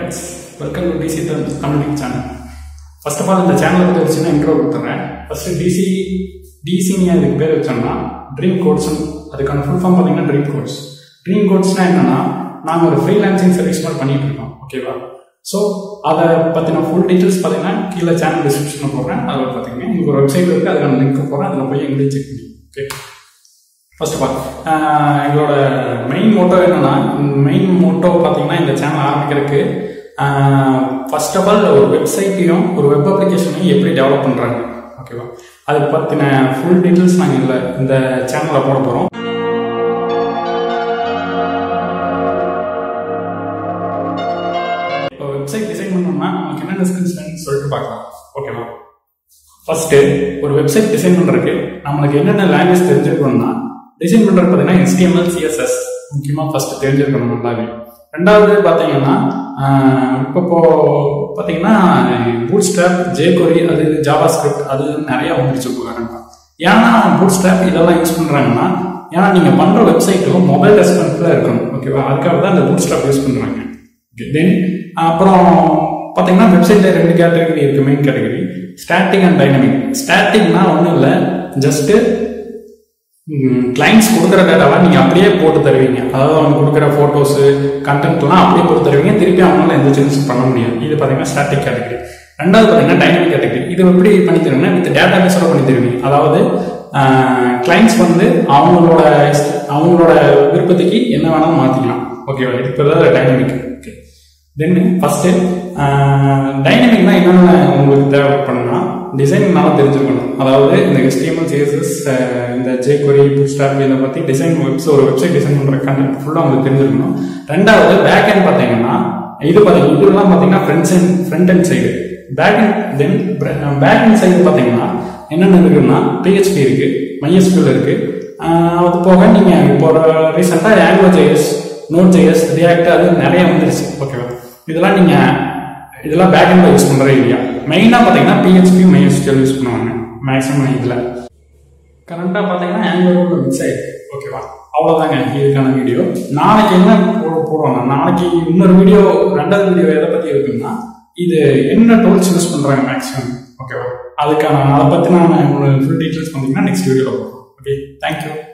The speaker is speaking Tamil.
friends welcome to DC Tamil channel first of all இந்த சேனலை பற்றி ஒரு சின்ன இன்ட்ரோ கொடுத்துட்றேன் ஃபர்ஸ்ட் டிசி டிசின்னு அதுக்கு பேர் வச்சோம்னா ட்ரீம் கோட்ஸ் அதுக்கான ஃபுல் ஃபார்ம் பார்த்தீங்கன்னா ட்ரீம் கோட்ஸ் ட்ரீம் கோட்ஸ்னா என்னன்னா நாங்கள் ஒரு ஃப்ரீலான்சிங் சர்வீஸ் மாதிரி பண்ணிட்டு இருக்கோம் ஓகேவா ஸோ அதை பற்றின ஃபுல் டீட்டெயில்ஸ் பார்த்தீங்கன்னா கீழே சேனல் டிஸ்கிரிப்ஷனில் போடுறேன் அதில் பார்த்தீங்கன்னா உங்களுக்கு ஒரு வெப்சைட் இருக்குது அதுக்கான லிங்க் போடுறேன் அதில் போய் எங்களையும் செக் பண்ணி ஓகே ஃபர்ஸ்ட் ஆஃப் ஆல் எங்களோட மெயின் மோட்டோ என்னன்னா மெயின் மோட்டோ பார்த்தீங்கன்னா இந்த சேனல் ஆரம்பிக்கிறதுக்கு ஃபர்ஸ்ட் ஆஃப் ஆல் ஒரு வெப்சைட்டையும் ஒரு வெப் அப்ளிகேஷனையும் எப்படி டெவலப் பண்ணுறாங்க ஓகேவா அதை பற்றின ஃபுல் டீட்டெயில்ஸ் நாங்கள் இதில் இந்த சேனலில் போட போகிறோம் இப்போ வெப்சைட் டிசைன் பண்ணோம்னா நமக்கு என்னென்ன ஸ்கில்ஸ் வேணும்னு சொல்லிட்டு பார்க்கலாம் ஓகேவா ஃபர்ஸ்ட்டு ஒரு வெப்சைட் டிசைன் பண்ணுறதுக்கு நம்மளுக்கு என்னென்ன லாங்குவேஜ் தெரிஞ்சிருக்கணும்னா டிசைன் பண்ணுறது பார்த்தீங்கன்னா HTML சிஎஸ்எஸ் முக்கியமாக ஃபர்ஸ்ட் தெரிஞ்சிருக்கணும் நல்லாவே ரெண்டாவது பார்த்தீங்கன்னா இப்போ இப்போ பார்த்தீங்கன்னா பூட் ஸ்ட்ராப் ஜேகொரி அது ஜாவா ஸ்கிரிப்ட் அது நிறையா வந்துருச்சு இப்போ கரண்டாக ஏன்னா பூட் ஸ்ட்ராப் இதெல்லாம் யூஸ் பண்ணுறாங்கன்னா ஏன்னா நீங்கள் பண்ணுற வெப்சைட்டும் மொபைல் ரெஸ்பான்ஸில் இருக்கணும் ஓகேவா அதுக்காக தான் இந்த பூட் ஸ்ட்ராப் யூஸ் பண்ணுறாங்க தென் அப்புறம் பார்த்தீங்கன்னா வெப்சைட்டில் ரெண்டு கேட்டகரி இருக்குது main category static and dynamic ஸ்டாட்டிக்னா ஒன்றும் இல்லை ஜஸ்ட்டு கிளைண்ட்ஸ் கொடுக்குற டேட்டாவை நீங்கள் அப்படியே போட்டு தருவீங்க அதாவது அவங்க கொடுக்குற ஃபோட்டோஸு கண்டென்ட்லாம் அப்படியே போட்டு தருவீங்க திருப்பி அவங்களால எந்த சேஞ்சஸ் பண்ண முடியாது இது பார்த்தீங்கன்னா ஸ்டாட்டிக் கேட்டகரி ரெண்டாவது பார்த்தீங்கன்னா டைனமிக் கேட்டகரி இது எப்படி பண்ணி தருவீங்கன்னா வித் டேட்டா பேஸோட பண்ணி தருவீங்க அதாவது கிளைண்ட்ஸ் வந்து அவங்களோட அவங்களோட விருப்பத்துக்கு என்ன வேணாலும் மாற்றிக்கலாம் ஓகேவா இது இப்போ தான் டைனமிக் ஓகே தென் ஃபஸ்ட்டு டைனமிக்னா என்னென்ன உங்களுக்கு தேவைப்படும்னா டிசைன் நல்லா தெரிஞ்சிருக்கணும் அதாவது இந்த HTML CSS இந்த ஜேகொரி புட்ஸ்டாப் இதை பற்றி டிசைன் வெப்ஸ் ஒரு வெப்சைட் டிசைன் பண்ணுற கண்டென்ட் ஃபுல்லாக உங்களுக்கு தெரிஞ்சிருக்கணும் ரெண்டாவது பேக் எண்ட் பார்த்தீங்கன்னா இது பார்த்தீங்கன்னா இதெல்லாம் பார்த்தீங்கன்னா front side front and side back end then back end side பார்த்தீங்கன்னா என்னென்ன இருக்குன்னா பிஹெச்பி இருக்கு மைஎஸ்கியூல் இருக்கு அது போக நீங்கள் இப்போ ரீசெண்டாக Angular JS Node JS React அது நிறைய வந்துருச்சு ஓகேவா இதெல்லாம் நீங்கள் இதெல்லாம் பேக் எண்டில் யூஸ் பண்ணுறே இல்லையா மெயினாக பார்த்தீங்கன்னா பிஹெச்பி மைஎஸ்கியூல் யூஸ் பண்ணுவாங்க மேக்ஸிமம் இதில் கரண்ட்டாக பார்த்தீங்கன்னா ஆங்குலர் மிக்ஸ் ஆயிடுச்சு ஓகேவா அவ்வளோதாங்க இதுக்கான வீடியோ நாளைக்கு என்ன போட போடுவாங்க நாளைக்கு இன்னொரு வீடியோ ரெண்டாவது வீடியோ எதை பற்றி இருக்குன்னா இது என்ன டூல்ஸ் யூஸ் பண்ணுறாங்க மேக்ஸிமம் ஓகேவா அதுக்கான அதை பற்றி நான் உங்களுக்கு ஃபுல் டீட்டெயில்ஸ் பார்த்தீங்கன்னா நெக்ஸ்ட் வீடியோவில் போடுறோம் ஓகே தேங்க்யூ